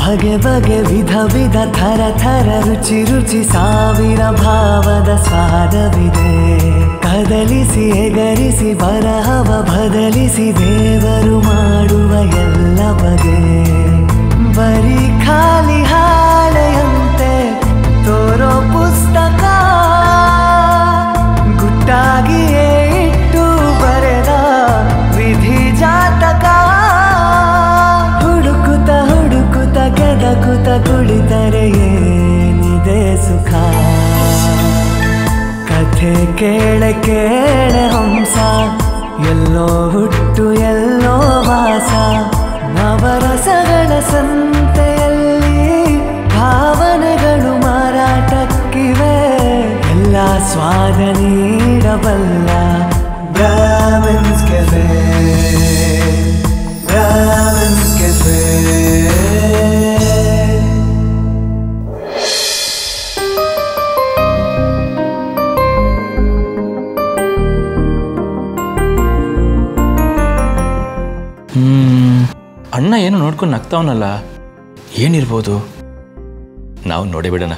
ಬಗೆ ಬಗೆ ವಿಧ ವಿಧ ಥರ ಥರ ರುಚಿ ರುಚಿ ಸಾವಿರ ಭಾವದ ಸ್ವಾದವಿದೆ ಕದಲಿಸಿ ಎಗರಿಸಿ ಬರಹವ ಬದಲಿಸಿ ದೇವರು ಮಾಡುವ ಎಲ್ಲ ಬಗೆ ಬರೀ ಖಾಲಿ ಹಾಳೆಯಂತೆ ತೋರೋ ಪುಸ್ತಕ ಗುಟ್ಟಾಗಿಯೇ ಇಟ್ಟು ಬರೆದ ವಿಧಿ ಜಾತಕ ಹುಡುಕುತ್ತ ಹುಡುಕುತ್ತ ಕೆದಕುತ್ತ ಕುಳಿತರೆ ಏನಿದೆ ಸುಖ ಕಥೆ ಕೇಳೆ ಕೇಳೆ ಹಂಸ ಎಲ್ಲೋ ಹುಟ್ಟು ಎಲ್ಲೋ ವಾಸ ನವರಸಗಳ ಸಂತೆಯಲ್ಲಿ ಭಾವನೆಗಳು ಮಾರಾಟಕ್ಕಿವೆ ಎಲ್ಲ ಸ್ವಾದ ನೀಡಬಲ್ಲ ಬ್ರಾಹ್ಮಿನ್ಸ್ ಕೆಫೆ ಬ್ರಾಹ್ಮಿನ್ಸ್ ಕೆಫೆ ಹ್ಮ್ ಅಣ್ಣ ಏನು ನೋಡ್ಕೊಂಡು ನಗ್ತಾವನಲ್ಲ ಏನಿರ್ಬೋದು ನಾವು ನೋಡೇ ಬಿಡೋಣ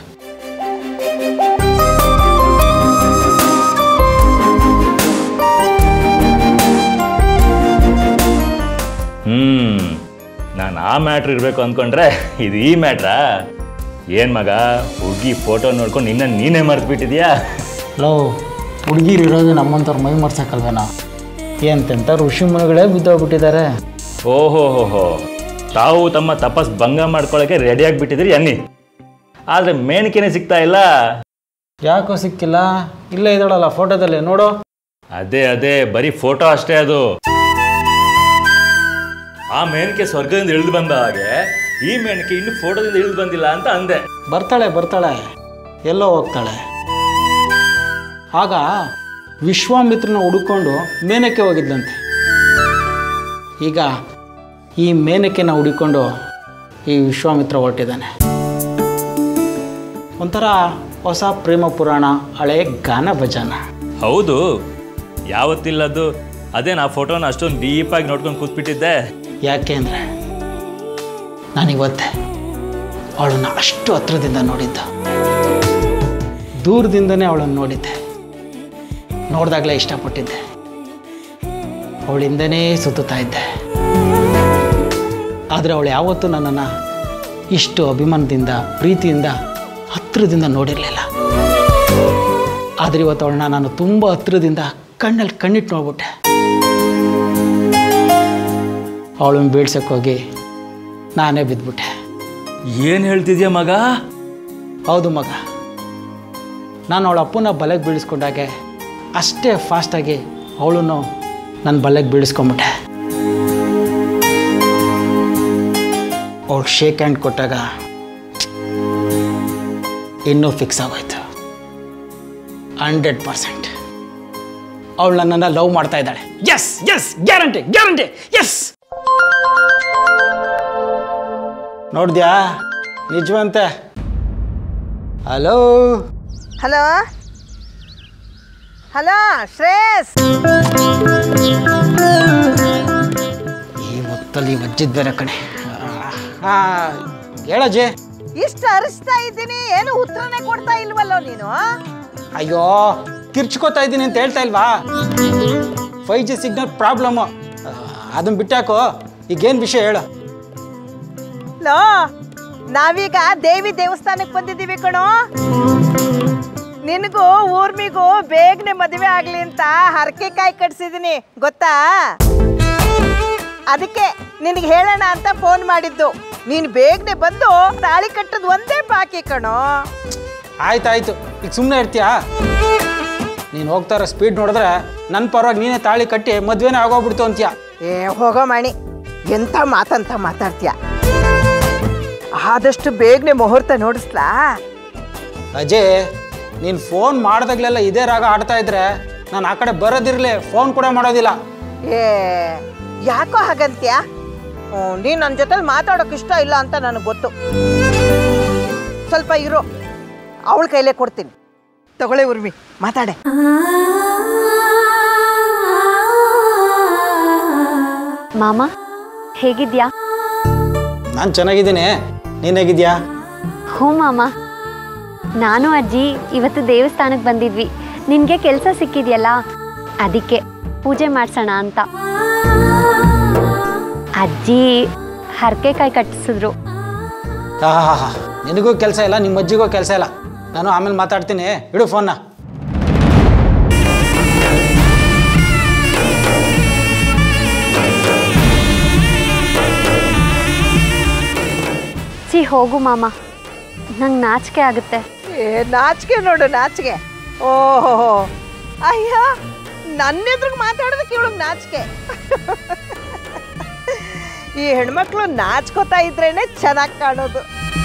ಹ್ಮ್ ನಾನು ಆ ಮ್ಯಾಟ್ರ್ ಇರಬೇಕು ಅಂದ್ಕೊಂಡ್ರೆ ಇದು ಈ ಮ್ಯಾಟ್ರಾ ಏನು ಮಗ ಹುಡುಗಿ ಫೋಟೋ ನೋಡ್ಕೊಂಡು ನಿನ್ನ ನೀನೇ ಮರ್ತು ಬಿಟ್ಟಿದ್ಯಾ ಲೋ ಹುಡುಗಿರು ಇರೋದು ನಮ್ಮಂಥವ್ರು ಮೈ ಮರ್ಸಕ್ಕಲ್ವೇನೋ ಎಂತೆಂಥ ಋಷಿ ಮುನಿಗಳೇ ಬಿದ್ದೋಗ್ಬಿಟ್ಟಿದ್ದಾರೆ ಓಹೋ ಹೋ ಹೋ ತಾವು ತಮ್ಮ ತಪಸ್ ಭಂಗ ಮಾಡ್ಕೊಳ್ಳೋಕೆ ರೆಡಿ ಆಗಿಬಿಟ್ಟಿದ್ರಿ ಅನ್ನಿ ಆದರೆ ಮೇಣಿಕೆನೆ ಸಿಗ್ತಾ ಇಲ್ಲ ಯಾಕೋ ಸಿಕ್ಕಿಲ್ಲ ಇಲ್ಲೇ ಇದ್ದಾಳಲ್ಲ ಫೋಟೋದಲ್ಲಿ ನೋಡು ಅದೇ ಅದೇ ಬರೀ ಫೋಟೋ ಅಷ್ಟೇ ಅದು ಆ ಮೇಣಿಕೆ ಸ್ವರ್ಗದಿಂದ ಇಳಿದು ಬಂದ ಹಾಗೆ ಈ ಮೇಣಿಕೆ ಇನ್ನು ಫೋಟೋದಿಂದ ಇಳಿದು ಬಂದಿಲ್ಲ ಅಂತ ಅಂದೆ ಬರ್ತಾಳೆ ಬರ್ತಾಳೆ ಎಲ್ಲೋ ಹೋಗ್ತಾಳೆ ಆಗ ವಿಶ್ವಾಮಿತ್ರನ ಹುಡುಕೊಂಡು ಮೇನಕ್ಕೆ ಹೋಗಿದ್ಲಂತೆ ಈಗ ಈ ಮೇನಕೆನ ಹುಡುಕೊಂಡು ಈ ವಿಶ್ವಾಮಿತ್ರ ಹೊರಟಿದ್ದಾನೆ ಒಂಥರ ಹೊಸ ಪ್ರೇಮ ಪುರಾಣ ಹಳೆ ಗಾನ ಭಜನ ಹೌದು ಯಾವತ್ತಿಲ್ಲದ್ದು ಅದೇ ನಾ ಫೋಟೋನ ಅಷ್ಟೊಂದು ಡೀಪಾಗಿ ನೋಡ್ಕೊಂಡು ಕೂತ್ಬಿಟ್ಟಿದ್ದೆ ಯಾಕೆ ಅಂದರೆ ನಾನಿವತ್ತೆ ಅವಳನ್ನು ಅಷ್ಟು ಹತ್ರದಿಂದ ನೋಡಿದ್ದ ದೂರದಿಂದನೇ ಅವಳನ್ನು ನೋಡಿದ್ದೆ ನೋಡಿದಾಗಲೇ ಇಷ್ಟಪಟ್ಟಿದ್ದೆ ಅವಳಿಂದನೇ ಸುತ್ತುತ್ತಾ ಇದ್ದೆ ಆದರೆ ಅವಳು ಯಾವತ್ತೂ ನನ್ನನ್ನು ಇಷ್ಟು ಅಭಿಮಾನದಿಂದ ಪ್ರೀತಿಯಿಂದ ಹತ್ತಿರದಿಂದ ನೋಡಿರಲಿಲ್ಲ ಆದರೆ ಇವತ್ತು ಅವಳನ್ನ ನಾನು ತುಂಬ ಹತ್ತಿರದಿಂದ ಕಣ್ಣಲ್ಲಿ ಕಣ್ಣಿಟ್ಟು ನೋಡ್ಬಿಟ್ಟೆ ಅವಳನ್ನು ಬೀಳ್ಸಕ್ಕೆ ಹೋಗಿ ನಾನೇ ಬಿದ್ದುಬಿಟ್ಟೆ ಏನು ಹೇಳ್ತಿದ್ಯಾ ಮಗ ಹೌದು ಮಗ ನಾನು ಅವಳ ಅಪ್ಪನ ಬಲೆಗೆ ಬೀಳಿಸ್ಕೊಂಡಾಗೆ ಅಷ್ಟೇ ಫಾಸ್ಟಾಗಿ ಅವಳನ್ನು ನನ್ನ ಬಲೆಗೆ ಬೀಳಿಸ್ಕೊಂಬಿಟ್ಟೆ ಅವಳು ಶೇಕ್ ಹ್ಯಾಂಡ್ ಕೊಟ್ಟಾಗ ಇನ್ನೂ ಫಿಕ್ಸ್ ಆಗೋಯ್ತು ಹಂಡ್ರೆಡ್ ಪರ್ಸೆಂಟ್ ಅವಳು ನನ್ನನ್ನು ಲವ್ ಮಾಡ್ತಾ ಇದ್ದಾಳೆ yes yes guarantee guarantee yes ನೋಡಿದ್ಯಾ ನಿಜವಂತೆ ಹಲೋ ಹಲೋ ಹಲೋ ಶ್ರೇಯಸ್ ಈ ಹೊತ್ತಲ್ಲಿ ವಜ್ಜಿದ್ ಬೇರೆ ಕಣೆ ಹಾಂ ಹೇಳಜ್ಜಿ ಇಷ್ಟು ಅರಿಸ್ತಾ ಇದ್ದೀನಿ ಏನು ಉತ್ತರನೇ ಕೊಡ್ತಾ ಇಲ್ವಲ್ಲೋ ನೀನು ಅಯ್ಯೋ ಕಿರ್ಚ್ಕೋತಾ ಇದ್ದೀನಿ ಅಂತ ಹೇಳ್ತಾ ಇಲ್ವಾ ಫೈವ್ ಜಿ ಸಿಗ್ನಲ್ ಪ್ರಾಬ್ಲಮ್ಮು ಅದನ್ನ ಬಿಟ್ಟಾಕೋ ಈಗೇನು ವಿಷಯ ಹೇಳು ಲೋ ನಾವೀಗ ದೇವಿ ದೇವಸ್ಥಾನಕ್ಕೆ ಬಂದಿದ್ದೀವಿ ಕಣೋ ನಿನಗೂ ಊರ್ಮಿಗೂ ಬೇಗನೆ ಮದುವೆ ಆಗ್ಲಿ ಅಂತ ಹರಕೆ ಕಾಯಿ ಕಟ್ಸಿದೀನಿ ಗೊತ್ತಾ ಅದಕ್ಕೆ ನಿನಗೆ ಹೇಳೋಣ ಅಂತ ಫೋನ್ ಮಾಡಿದ್ದು ನೀನು ಬೇಗನೆ ಬಂದು ತಾಳಿ ಕಟ್ಟೋದು ಒಂದೇ ಬಾಕಿ ಕಣೋ ಆಯ್ತಾಯ್ತು ಈಗ ಸುಮ್ಮನೆ ಇರ್ತೀಯಾ ನೀನು ಹೋಗ್ತಾ ಇರೋ ಸ್ಪೀಡ್ ನೋಡಿದ್ರೆ ನನ್ನ ಪರವಾಗಿ ನೀನೇ ತಾಳಿ ಕಟ್ಟಿ ಮದುವೆನೇ ಆಗೋಗ್ಬಿಡ್ತು ಅಂತೀಯ ಏ ಹೋಗೋ ಮಣಿ ಎಂಥ ಮಾತಂತ ಮಾತಾಡ್ತೀಯ ಆದಷ್ಟು ಬೇಗನೆ ಮುಹೂರ್ತ ನೋಡಿಸ್ಲಾ ಅಜಯ್ ನೀನು ಫೋನ್ ಮಾಡ್ದಾಗ್ಲೆಲ್ಲ ಇದೇ ರಾಗ ಆಡ್ತಾ ಇದ್ರೆ ನಾನು ಆ ಕಡೆ ಬರೋದಿರಲಿ ಫೋನ್ ಕೂಡ ಮಾಡೋದಿಲ್ಲ ಏ ಯಾಕೋ ಹಾಗಂತ್ಯ ನೀನು ನನ್ನ ಜೊತೆಲಿ ಮಾತಾಡೋಕೆ ಇಷ್ಟ ಇಲ್ಲ ಅಂತ ನನಗೆ ಗೊತ್ತು ಸ್ವಲ್ಪ ಇರು ಅವಳ ಕೈಲೇ ಕೊಡ್ತೀನಿ ತಗೊಳ್ಳೆ ಉರ್ಮಿ ಮಾತಾಡೆ ಮಾಮ ಹೇಗಿದ್ಯಾ ನಾನು ಚೆನ್ನಾಗಿದ್ದೀನಿ ನೀನ್ ಹೇಗಿದ್ಯಾ ಹ್ಞೂ ಮಾಮ ನಾನು ಅಜ್ಜಿ ಇವತ್ತು ದೇವಸ್ಥಾನಕ್ಕೆ ಬಂದಿದ್ವಿ ನಿನಗೆ ಕೆಲಸ ಸಿಕ್ಕಿದೆಯಲ್ಲ ಅದಕ್ಕೆ ಪೂಜೆ ಮಾಡ್ಸೋಣ ಅಂತ ಅಜ್ಜಿ ಹರಕೆಕಾಯಿ ಕಟ್ಟಿಸಿದ್ರು ಆಹಾ ನಿನಗೂ ಕೆಲಸ ಇಲ್ಲ ನಿಮ್ಮ ಅಜ್ಜಿಗೂ ಕೆಲಸ ಇಲ್ಲ ನಾನು ಆಮೇಲೆ ಮಾತಾಡ್ತೀನಿ ಇಡು ಫೋನ್ನ ಸಿ ಹೋಗು ಮಾಮ ನಂಗೆ ನಾಚಿಕೆ ಆಗುತ್ತೆ ಏ ನಾಚಿಕೆ ನೋಡು ನಾಚಿಕೆ ಓಹೋ ಅಯ್ಯ ನನ್ನ ಎದುರಿಗೆ ಮಾತಾಡೋದಕ್ಕೆ ಇವಳಿಗೆ ನಾಚಿಕೆ ಈ ಹೆಣ್ಮಕ್ಳು ನಾಚ್ಕೋತಾ ಇದ್ರೇನೆ ಚೆನ್ನಾಗಿ ಕಾಣೋದು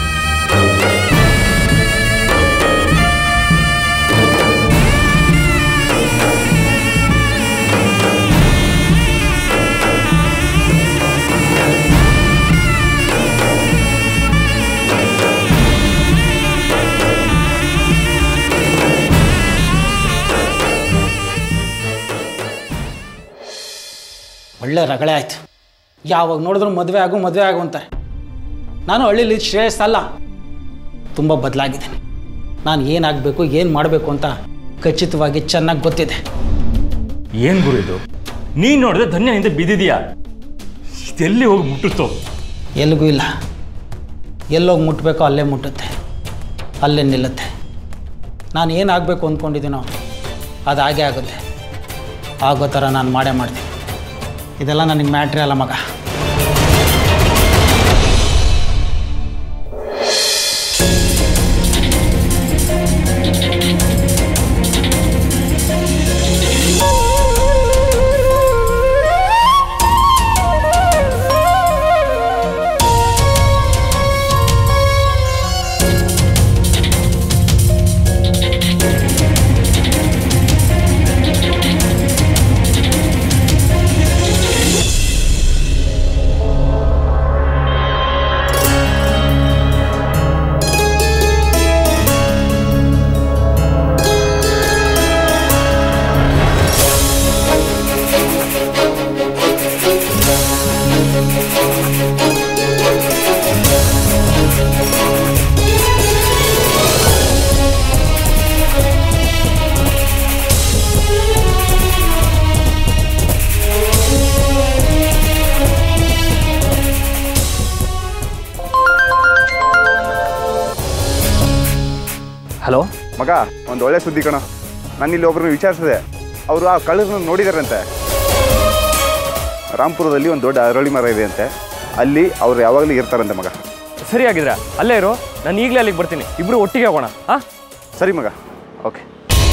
ಒಳ್ಳೆ ರಗಳೆ ಆಯ್ತು ಯಾವಾಗ ನೋಡಿದ್ರು ಮದುವೆ ಆಗು ಮದುವೆ ಆಗು ಅಂತಾರೆ ನಾನು ಹಳ್ಳಿಲಿ ಶ್ರೇಯಸ್ಸಲ್ಲ ತುಂಬ ಬದಲಾಗಿದ್ದೇನೆ ನಾನು ಏನಾಗಬೇಕು ಏನು ಮಾಡಬೇಕು ಅಂತ ಖಚಿತವಾಗಿ ಚೆನ್ನಾಗಿ ಗೊತ್ತಿದೆ ಏನ್ ಗುರು ಇದು ನೀನ್ ನೋಡಿದ್ರೆ ಧನ್ಯ ಹಿಂದೆ ಬಿದ್ದಿದ್ಯಾ ಇದೆಲ್ಲಿ ಹೋಗಿ ಮುಟ್ಟಿಸ್ತೋ ಎಲ್ಲಿಗೂ ಇಲ್ಲ ಎಲ್ಲೋಗಿ ಮುಟ್ಟಬೇಕೋ ಅಲ್ಲೇ ಮುಟ್ಟುತ್ತೆ ಅಲ್ಲೇ ನಿಲ್ಲುತ್ತೆ ನಾನು ಏನಾಗಬೇಕು ಅಂದ್ಕೊಂಡಿದ್ದೀನೋ ಅದು ಹಾಗೇ ಆಗುತ್ತೆ ಆಗೋ ಥರ ನಾನು ಮಾಡೇ ಮಾಡ್ತೀನಿ ಇದೆಲ್ಲ ನನಗೆ ಮ್ಯಾಟ್ರಿ ಅಲ್ಲ ಮಗ ಹಲೋ ಮಗ ಒಂದು ಒಳ್ಳೆ ಸುದ್ದಿ ಕಣ ನಾನು ಇಲ್ಲಿ ಒಬ್ಬರನ್ನ ವಿಚಾರಿಸಿದೆ ಅವರು ಆ ಕಳ್ಳರನ್ನ ನೋಡಿದಾರಂತೆ ರಾಂಪುರದಲ್ಲಿ ಒಂದು ದೊಡ್ಡ ಅರಳಿ ಮರ ಇದೆ ಅಂತೆ ಅಲ್ಲಿ ಅವ್ರು ಯಾವಾಗಲೂ ಇರ್ತಾರಂತೆ ಮಗ ಸರಿ ಆಗಿದ್ರೆ ಅಲ್ಲೇ ಇರು ನಾನು ಈಗಲೇ ಅಲ್ಲಿಗೆ ಬರ್ತೀನಿ ಇಬ್ರು ಒಟ್ಟಿಗೆ ಹೋಗೋಣ ಹಾಂ ಸರಿ ಮಗ ಓಕೆ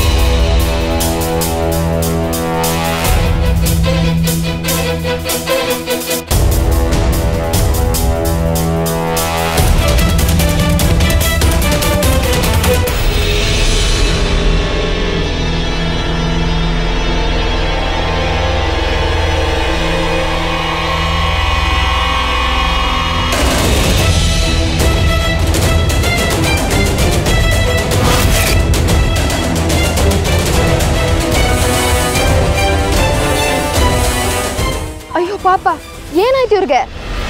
ಅಯ್ಯೋ ಪಾಪ ಏನಾಯ್ತು ಇವ್ರಿಗೆ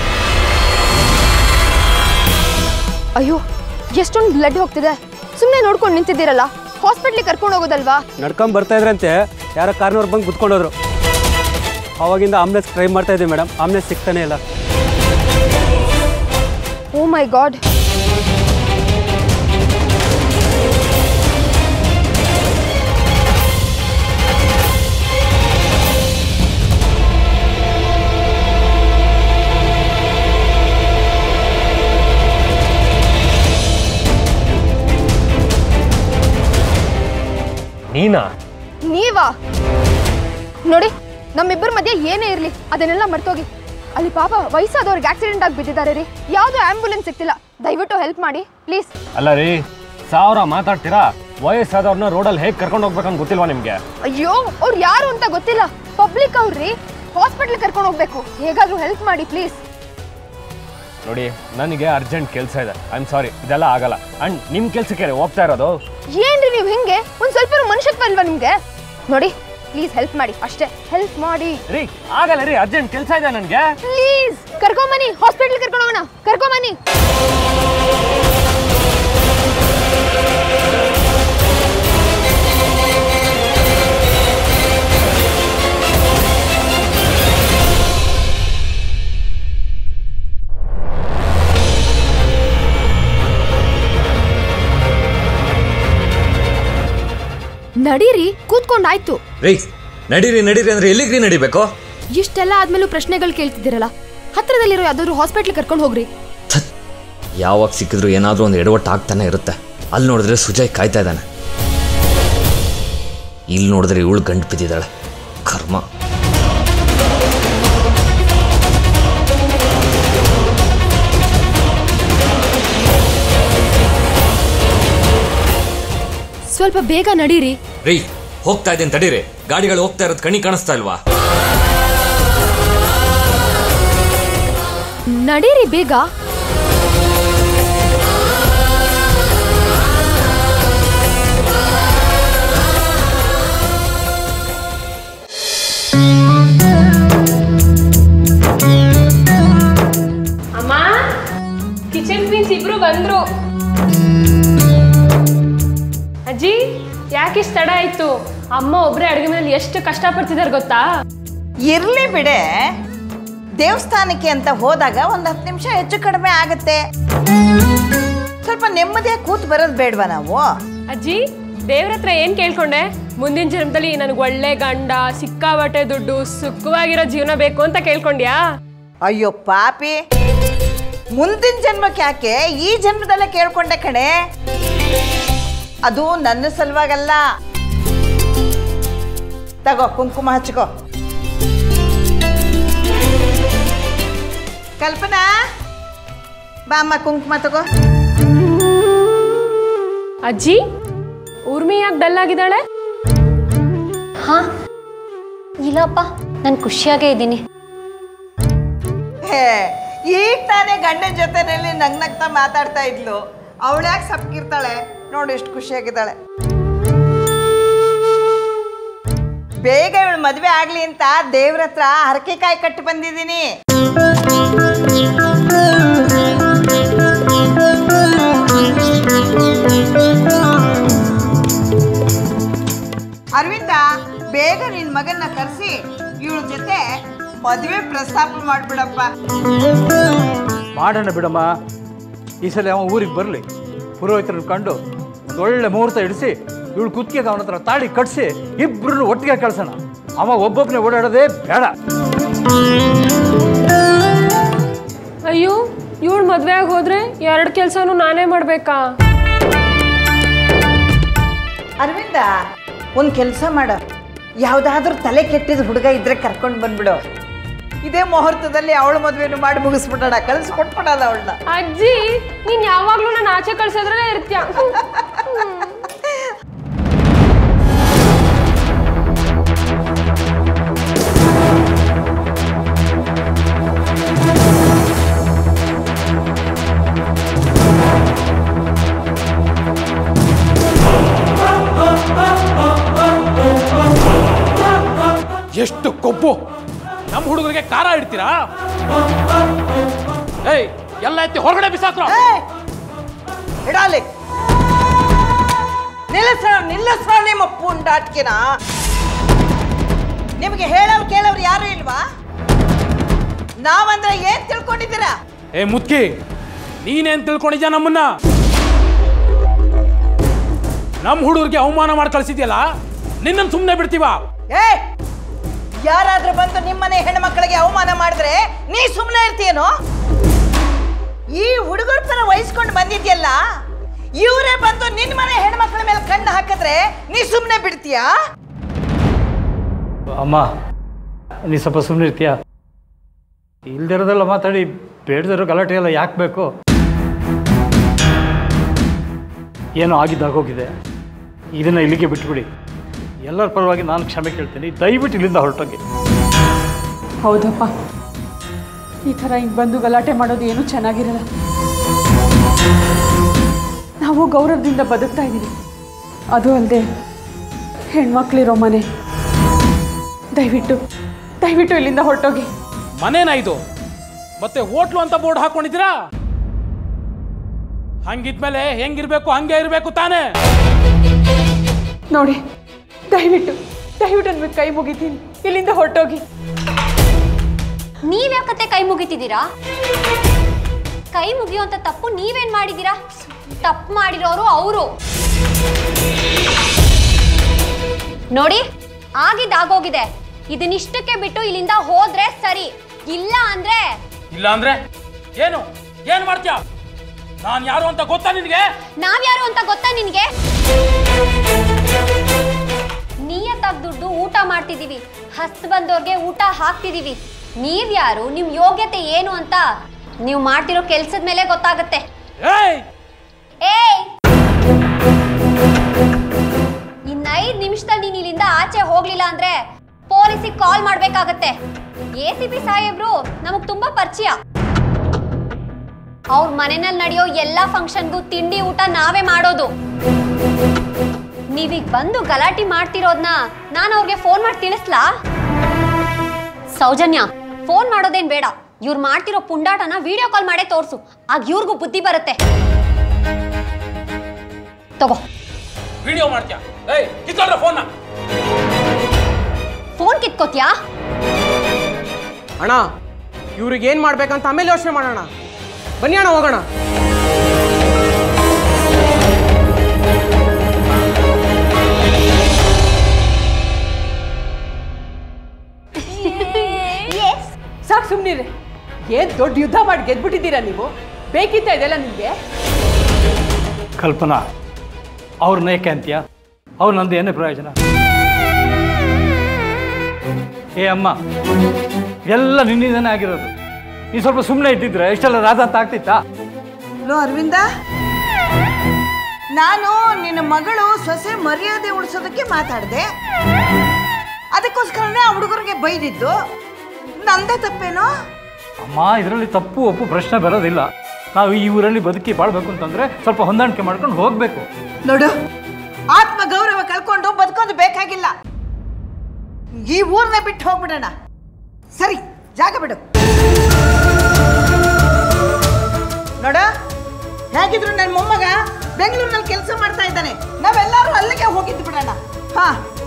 ಅಯ್ಯೋ ಎಷ್ಟೊಂದು ಬ್ಲಡ್ ಹೋಗ್ತಿದೆ ಸುಮ್ಮನೆ ನೋಡ್ಕೊಂಡು ನಿಂತಿದ್ದೀರಲ್ಲ ಹಾಸ್ಪಿಟ್ಲಿಗೆ ಕರ್ಕೊಂಡು ಹೋಗೋದಲ್ವಾ ನಡ್ಕೊಂಡ್ ಬರ್ತಾ ಇದ್ರಂತೆ ಯಾರೋ ಕಾರ್ನವ್ರು ಬಂದು ಕುತ್ಕೊಂಡೋದ್ರು ಅವಾಗಿಂದ ಆಂಬುಲೆನ್ಸ್ ಟ್ರೈ ಮಾಡ್ತಾ ಇದ್ದೀವಿ ಮೇಡಮ್ ಆಂಬುಲೆನ್ಸ್ ಸಿಗ್ತಾನೆ ಇಲ್ಲ ಓ ಮೈ ಗಾಡ್ ನೀನಾ ನೀವಾ ನೋಡಿ ನಮ್ಮಿಬ್ಬರ ಮಧ್ಯೆ ಏನೇ ಇರಲಿ ಅದನ್ನೆಲ್ಲ ಮರ್ತೋಗಿ ಅಲ್ಲಿ ಪಾಪ ವಯಸ್ಸಾದವ್ರಿಗೆ ಆಕ್ಸಿಡೆಂಟ್ ಆಗಿ ಬಿದ್ದಿದ್ದಾರೆ ರೀ ಯಾವುದೋ ಆಂಬ್ಯುಲೆನ್ಸ್ ಸಿಗ್ತಿಲ್ಲ ದಯವಿಟ್ಟು ಹೆಲ್ಪ್ ಮಾಡಿ ಪ್ಲೀಸ್ ಅಲ್ಲ ರೀ ಸಾವಿರ ಮಾತಾಡ್ತೀರಾ ವಯಸ್ಸಾದವ್ರನ್ನ ರೋಡಲ್ಲಿ ಹೇಗೆ ಕರ್ಕೊಂಡು ಹೋಗ್ಬೇಕಂತ ಗೊತ್ತಿಲ್ವಾ ನಿಮಗೆ ಅಯ್ಯೋ ಅವ್ರು ಯಾರು ಅಂತ ಗೊತ್ತಿಲ್ಲ ಪಬ್ಲಿಕ್ ಅವ್ರಿ ಹಾಸ್ಪಿಟ್ಲ್ ಕರ್ಕೊಂಡು ಹೋಗ್ಬೇಕು ಹೇಗಾದ್ರೂ ಹೆಲ್ಪ್ ಮಾಡಿ ಪ್ಲೀಸ್ ನೋಡಿ ನನಗೆ ಅರ್ಜೆಂಟ್ ಕೆಲಸ ಇದೆ ಐ ಆಮ್ ಸಾರಿ ಇದೆಲ್ಲ ಆಗಲ್ಲ ಅಂಡ್ ನಿಮ್ಮ ಕೆಲಸಕ್ಕೆ ಹೋಗ್ತಾ ಇರೋದು ಏನ್ರಿ ನೀವು ಹಿಂಗೆ ಒಂದ್ ಸ್ವಲ್ಪ ಮನುಷ್ಯತ್ವ ಇಲ್ವಾ ನಿಮ್ಗೆ ನೋಡಿ ಪ್ಲೀಸ್ ಹೆಲ್ಪ್ ಮಾಡಿ ಅಷ್ಟೇ ಹೆಲ್ಪ್ ಮಾಡಿ ರೀ ಆಗಲ್ಲ ರೀ ಅರ್ಜೆಂಟ್ ಕೆಲಸ ಇದೆ ನನಗೆ ಪ್ಲೀಸ್ ಕರ್ಕೊಂಬನ್ನಿ ಹಾಸ್ಪಿಟಲ್ ಕರ್ಕೊಂಡು ಹೋಗೋಣ ಕರ್ಕೊಂಬನ್ನಿ ನಡೀರಿ ಕೂತ್ಕೊಂಡಾಯ್ತು ರೀ ನಡೀರಿ ನಡೀರಿ ಅಂದ್ರೆ ಎಲ್ಲಿಗ್ರಿ ನಡಿಬೇಕು ಇಷ್ಟೆಲ್ಲ ಆದ್ಮೇಲೂ ಪ್ರಶ್ನೆಗಳು ಕೇಳ್ತಿದ್ದೀರಲ್ಲ ಹತ್ರದಲ್ಲಿರೋ ಯಾವ್ದಾದ್ರು ಹಾಸ್ಪಿಟ್ಲ್ ಕರ್ಕೊಂಡು ಹೋಗ್ರಿ ಯಾವಾಗ ಸಿಕ್ಕಿದ್ರು ಏನಾದರೂ ಒಂದು ಎಡವಟ್ಟು ಆಗ್ತಾನೆ ಇರುತ್ತೆ ಅಲ್ಲಿ ನೋಡಿದ್ರೆ ಸುಜಯ್ ಕಾಯ್ತಾ ಇದ್ದಾನೆ ಇಲ್ಲಿ ನೋಡಿದ್ರೆ ಇವಳು ಗಂಟು ಬಿದ್ದಿದ್ದಾಳೆ ಕರ್ಮ ಸ್ವಲ್ಪ ಬೇಗ ನಡೀರಿ ರೀ ಹೋಗ್ತಾ ಇದ್ದೀನಿ ತಡೀರಿ ಗಾಡಿಗಳು ಹೋಗ್ತಾ ಇರೋದು ಕಣಿ ಕಾಣಿಸ್ತಾ ಇಲ್ವಾ ನಡೀರಿ ಬೇಗ ಅಮ್ಮ ಕಿಚನ್ ಕ್ವೀನ್ಸ್ ಇಬ್ರು ಬಂದ್ರು ಅಜ್ಜಿ ಯಾಕಿಷ್ಟು ತಡ ಆಯ್ತು ಅಮ್ಮ ಒಬ್ರೇ ಅಡುಗೆ ಮನೇಲಿ ಎಷ್ಟು ಕಷ್ಟಪಡ್ತಿದಾರೆ ಗೊತ್ತಾ ಇರ್ಲಿ ಬಿಡೆ ದೇವಸ್ಥಾನಕ್ಕೆ ಅಂತ ಹೋದಾಗ ಒಂದು ಹತ್ತು ನಿಮಿಷ ಹೆಚ್ಚು ಕಡಿಮೆ ಆಗುತ್ತೆ ಸ್ವಲ್ಪ ನೆಮ್ಮದಿಯಾಗಿ ಕೂತ್ ಬರೋದು ಬೇಡವಾ ನಾವು ಅಜ್ಜಿ ದೇವ್ರ ಹತ್ರ ಏನ್ ಕೇಳ್ಕೊಂಡೆ ಮುಂದಿನ ಜನ್ಮದಲ್ಲಿ ನನಗೆ ಒಳ್ಳೆ ಗಂಡ ಸಿಕ್ಕಾಬಟ್ಟೆ ದುಡ್ಡು ಸುಖವಾಗಿರೋ ಜೀವನ ಬೇಕು ಅಂತ ಕೇಳ್ಕೊಂಡ್ಯಾ ಅಯ್ಯೋ ಪಾಪಿ ಮುಂದಿನ ಜನ್ಮಕ್ಕೆ ಯಾಕೆ ಈ ಜನ್ಮದಲ್ಲೇ ಕೇಳ್ಕೊಂಡೆ ಕಣೆ ಅದು ನನ್ನ ಸಲುವಾಗಲ್ಲ ತಗೋ ಕುಂಕುಮ ಹಚ್ಕೋ ಕಲ್ಪನಾ ಬಾ ಅಮ್ಮ ಕುಂಕುಮ ತಗೋ ಅಜ್ಜಿ ಊರ್ಮಿ ಯಾಕೆ ಡಲ್ ಆಗಿದ್ದಾಳೆ ಹಾ ಇಲ್ಲಪ್ಪ ನಾನು ಖುಷಿಯಾಗೇ ಇದ್ದೀನಿ ಹೇ ಈಗ ತಾನೇ ಗಂಡನ ಜೊತೆನಲ್ಲಿ ನಗ್ ನಗ್ತಾ ಮಾತಾಡ್ತಾ ಇದ್ಲು ಅವಳ್ಯಾಕೆ ಸಪ್ಕಿರ್ತಾಳೆ ನೋಡಿ ಎಷ್ಟು ಖುಷಿಯಾಗಿದ್ದಾಳೆ ಬೇಗ ಇವಳು ಮದುವೆ ಆಗ್ಲಿ ಅಂತ ದೇವ್ರ ಹತ್ರ ಹರಕೆಕಾಯಿ ಕಟ್ಟಿ ಬಂದಿದ್ದೀನಿ ಅರವಿಂದ ಬೇಗ ನಿನ್ ಮಗನ್ನ ಕರೆಸಿ ಇವಳ ಜೊತೆ ಮದುವೆ ಪ್ರಸ್ತಾಪ ಮಾಡ್ಬಿಡಪ್ಪ ಮಾಡೋಣ ಬಿಡಮ್ಮ ಈ ಸಲ ಅವ ಊರಿಗೆ ಬರಲಿ ಪುರೋಹಿತರನ್ನು ಕಂಡು ಒಂದು ಒಳ್ಳೆ ಮುಹೂರ್ತ ಇಡಿಸಿ ಇವಳು ಕುತ್ತಿಗೆಗೆ ಅವನ ಹತ್ರ ತಾಳಿ ಕಟ್ಟಿಸಿ ಇಬ್ಬರನ್ನು ಒಟ್ಟಿಗೆ ಕಳ್ಸೋಣ ಅವ ಒಬ್ಬೊಬ್ಬನೇ ಓಡಾಡೋದೇ ಬೇಡ ಅಯ್ಯೋ ಇವಳು ಮದ್ವೆ ಆಗಿ ಹೋದ್ರೆ ಎರಡು ಕೆಲಸನೂ ನಾನೇ ಮಾಡ್ಬೇಕಾ ಅರವಿಂದ ಒಂದು ಕೆಲಸ ಮಾಡು ಯಾವುದಾದ್ರೂ ತಲೆ ಕೆಟ್ಟಿದ ಹುಡುಗ ಇದ್ರೆ ಕರ್ಕೊಂಡು ಬಂದ್ಬಿಡು ಇದೇ ಮುಹೂರ್ತದಲ್ಲಿ ಅವಳ ಮದುವೆನು ಮಾಡಿ ಮುಗಿಸ್ಬಿಡೋಣ ಕಳಿಸ್ಕೊಟ್ಬಿಡಲ್ಲ ಅವಳನ್ನ ಅಜ್ಜಿ ನೀನ್ ಯಾವಾಗ್ಲೂ ನಾನು ಆಚೆ ಕಳ್ಸೋದ್ರಲ್ಲೇ ಇರ್ತೀಯ ಎಷ್ಟು ಕೊಬ್ಬು ನಮ್ಮ ಹುಡುಗರಿಗೆ ಖಾರ ಇಡ್ತೀರಾ ಏಯ್ ಎಲ್ಲ ಎತ್ತಿ ಹೊರಗಡೆ ಬಿಸಾಕ್ರ ಇಡಾಲಿ ನಿಲ್ಲಿಸ್ರ ನಿಲ್ಲಿಸ್ರ ನಿಮ್ಮ ಪುಂಡಾಟ್ಕಿನ ನಿಮಗೆ ಹೇಳೋರು ಕೇಳೋರು ಯಾರು ಇಲ್ವಾ ನಾವಂದ್ರೆ ಏನ್ ತಿಳ್ಕೊಂಡಿದ್ದೀರಾ ಏ ಮುತ್ಕಿ ನೀನೇನ್ ತಿಳ್ಕೊಂಡಿದ್ಯಾ ನಮ್ಮನ್ನ ನಮ್ಮ ಹುಡುಗರಿಗೆ ಅವಮಾನ ಮಾಡಿ ಕಳ್ಸಿದ್ಯಲ್ಲ ನಿನ್ನನ್ನು ಸುಮ್ಮನೆ ಬಿಡ್ತೀವಾ ಏ ಯಾರಾದ್ರೂ ಬಂದು ನಿಮ್ಮನೆ ಹೆಣ್ಮಕ್ಳಿಗೆ ಅವಮಾನ ಮಾಡಿದ್ರೆ ನೀ ಸುಮ್ಮನೆ ಇರ್ತೀಯೇನೋ ಈ ಹುಡುಗರ ತರ ವಹಿಸ್ಕೊಂಡು ಬಂದಿದ್ಯಲ್ಲ ಇವರೇ ಬಂದು ನಿನ್ನ ಮನೆ ಹೆಣ್ಮಕ್ಳ ಮೇಲೆ ಕಣ್ಣು ಹಾಕಿದ್ರೆ ನೀ ಸುಮ್ಮನೆ ಬಿಡ್ತೀಯಾ ಅಮ್ಮ ನೀ ಸ್ವಲ್ಪ ಸುಮ್ಮನೆ ಇರ್ತೀಯ ಇಲ್ದಿರೋದೆಲ್ಲ ಮಾತಾಡಿ ಬೇಡದಿರೋ ಗಲಾಟೆ ಎಲ್ಲ ಯಾಕೆ ಬೇಕು ಏನೋ ಆಗಿದ್ದಾಗೋಗಿದೆ ಇದನ್ನು ಇಲ್ಲಿಗೆ ಬಿಟ್ಬಿಡಿ ಎಲ್ಲರ ಪರವಾಗಿ ನಾನು ಕ್ಷಮೆ ಕೇಳ್ತೀನಿ ದಯವಿಟ್ಟು ಇಲ್ಲಿಂದ ಹೊರಟೋಗಿ ಹೌದಪ್ಪ ಈ ಥರ ಹಿಂಗೆ ಬಂದು ಗಲಾಟೆ ಮಾಡೋದು ಏನೂ ಚೆನ್ನಾಗಿರಲ್ಲ ನಾವು ಗೌರವದಿಂದ ಬದುಕ್ತಾ ಇದ್ದೀವಿ ಅದು ಅಲ್ಲದೆ ಹೆಣ್ಮಕ್ಳಿರೋ ಮನೆ ದಯವಿಟ್ಟು ದಯವಿಟ್ಟು ಇಲ್ಲಿಂದ ಹೊರಟೋಗಿ ಮನೇನಾ ಇದು ಮತ್ತೆ ಹೋಟ್ಲು ಅಂತ ಬೋರ್ಡ್ ಹಾಕೊಂಡಿದ್ದೀರಾ ಹಂಗಿದ್ಮೇಲೆ ಹೆಂಗಿರ್ಬೇಕು ಹಂಗೆ ಇರಬೇಕು ತಾನೇ ನೋಡಿ ದಯವಿಟ್ಟು ದಯವಿಟ್ಟು ನಮಗೆ ಕೈ ಮುಗಿತೀನಿ ಇಲ್ಲಿಂದ ಹೊರಟೋಗಿ ನೀವ್ಯಾಕತ್ತೆ ಕೈ ಮುಗಿತಿದ್ದೀರಾ ಕೈ ಮುಗಿಯುವಂತ ತಪ್ಪು ನೀವೇನ್ ಮಾಡಿದ್ದೀರಾ ತಪ್ಪು ಮಾಡಿರೋರು ಅವರು ನೋಡಿ ಆಗಿದ್ದಾಗೋಗಿದೆ ಇದನ್ನಿಷ್ಟಕ್ಕೆ ಬಿಟ್ಟು ಇಲ್ಲಿಂದ ಹೋದ್ರೆ ಸರಿ ಇಲ್ಲ ಅಂದ್ರೆ ಇಲ್ಲ ಅಂದ್ರೆ ಏನು ಏನ್ ಮಾಡ್ತೀಯ ನಾನ್ ಯಾರು ಅಂತ ಗೊತ್ತಾ ನಿನಗೆ ನಾವ್ಯಾರು ಅಂತ ಗೊತ್ತಾ ನಿನ್ಗೆ ನಿಯತ್ತಾಗಿ ದುಡ್ಡು ಊಟ ಮಾಡ್ತಿದೀವಿ ಹಸ್ತ್ ಬಂದವ್ರಿಗೆ ಊಟ ಹಾಕ್ತಿದೀವಿ ನೀವ್ಯಾರು ನಿಮ್ ಯೋಗ್ಯತೆ ಏನು ಅಂತ ನೀವು ಮಾಡ್ತಿರೋ ಕೆಲ್ಸದ ಮೇಲೆ ಗೊತ್ತಾಗತ್ತೆ ಏಯ್ ಏಯ್ ಇನ್ನ ಐದ್ ನಿಮಿಷದಲ್ಲಿ ನೀನ್ ಇಲ್ಲಿಂದ ಆಚೆ ಹೋಗ್ಲಿಲ್ಲ ಅಂದ್ರೆ ಪೊಲೀಸಿಗೆ ಕಾಲ್ ಮಾಡ್ಬೇಕಾಗತ್ತೆ ಎ ಸಿ ಪಿ ಸಾಹೇಬ್ರು ನಮಗ್ ತುಂಬಾ ಪರಿಚಯ ಅವ್ರ ಮನೆಯಲ್ಲಿ ನಡೆಯೋ ಎಲ್ಲಾ ಫಂಕ್ಷನ್ಗೂ ತಿಂಡಿ ಊಟ ನಾವೇ ಮಾಡೋದು ನೀವೀಗ ಬಂದು ಗಲಾಟೆ ಮಾಡ್ತಿರೋದ್ನ ನಾನು ಅವ್ರಿಗೆ ಫೋನ್ ಮಾಡಿ ತಿಳಿಸ್ಲಾ ಸೌಜನ್ಯ ಫೋನ್ ಮಾಡೋದೇನ್ ಬೇಡ ಇವ್ರು ಮಾಡ್ತಿರೋ ಪುಂಡಾಟನ ವಿಡಿಯೋ ಕಾಲ್ ಮಾಡೇ ತೋರ್ಸು ಆಗ ಇವ್ರಿಗೂ ಬುದ್ಧಿ ಬರುತ್ತೆ ತಗೋ ವಿಡಿಯೋ ಮಾಡ್ತೀಯ ಏಯ್ ಕಿತ್ಕೊಳ್ರ ಫೋನ್ನ ಫೋನ್ ಕಿತ್ಕೋತ್ಯಾ ಅಣ್ಣ ಇವ್ರಿಗೆ ಏನು ಮಾಡ್ಬೇಕಂತ ಆಮೇಲೆ ಯೋಚನೆ ಮಾಡೋಣ ಬನ್ನಿ ಅಣ್ಣ ಹೋಗೋಣ ಸಾಕು ಸುಮ್ಮನಿರಿ ಏನು ದೊಡ್ಡ ಯುದ್ಧ ಮಾಡಿ ಗೆದ್ಬಿಟ್ಟಿದ್ದೀರಾ ನೀವು ಬೇಕಿತ್ತ ಇದೆಲ್ಲ ನಿಮಗೆ ಕಲ್ಪನಾ ಅವ್ರನ್ನ ಏಕೆ ಅಂತೀಯ ಅವ್ರು ನಂದು ಏನೇ ಪ್ರಯೋಜನ ಏ ಅಮ್ಮ ಎಲ್ಲ ನಿನ್ನಿಂದನೇ ಆಗಿರೋದು ನೀನು ಸ್ವಲ್ಪ ಸುಮ್ಮನೆ ಇದ್ದಿದ್ರೆ ಇಷ್ಟೆಲ್ಲ ರಾಧ ಅಂತ ಆಗ್ತಿತ್ತಾ ಲೋ ಅರವಿಂದ ನಾನು ನಿನ್ನ ಮಗಳು ಸೊಸೆ ಮರ್ಯಾದೆ ಉಳಿಸೋದಕ್ಕೆ ಮಾತಾಡಿದೆ ಅದಕ್ಕೋಸ್ಕರನೇ ಆ ಹುಡುಗರಿಗೆ ಬೈದಿದ್ದು ನಂದೇ ತಪ್ಪೇನೋ ಅಮ್ಮ ಇದರಲ್ಲಿ ತಪ್ಪು ಒಪ್ಪು ಪ್ರಶ್ನೆ ಬರೋದಿಲ್ಲ ನಾವು ಈ ಊರಲ್ಲಿ ಬದುಕಿ ಬಾಳ್ಬೇಕು ಅಂತಂದ್ರೆ ಸ್ವಲ್ಪ ಹೊಂದಾಣಿಕೆ ಮಾಡ್ಕೊಂಡು ಹೋಗ್ಬೇಕು ನೋಡು ಆತ್ಮ ಗೌರವ ಕಳ್ಕೊಂಡು ಬದುಕೋದು ಬೇಕಾಗಿಲ್ಲ ಈ ಊರ್ನ ಬಿಟ್ಟು ಹೋಗ್ಬಿಡೋಣ ಸರಿ ಜಾಗ ಬಿಡು ನೋಡ ಹೇಗಿದ್ರು ನನ್ನ ಮೊಮ್ಮಗ ಬೆಂಗಳೂರಿನಲ್ಲಿ ಕೆಲಸ ಮಾಡ್ತಾ ಇದ್ದಾನೆ ನಾವೆಲ್ಲರೂ ಅಲ್ಲಿಗೆ ಹೋಗಿದ್ದು ಬಿಡೋಣ ಹಾ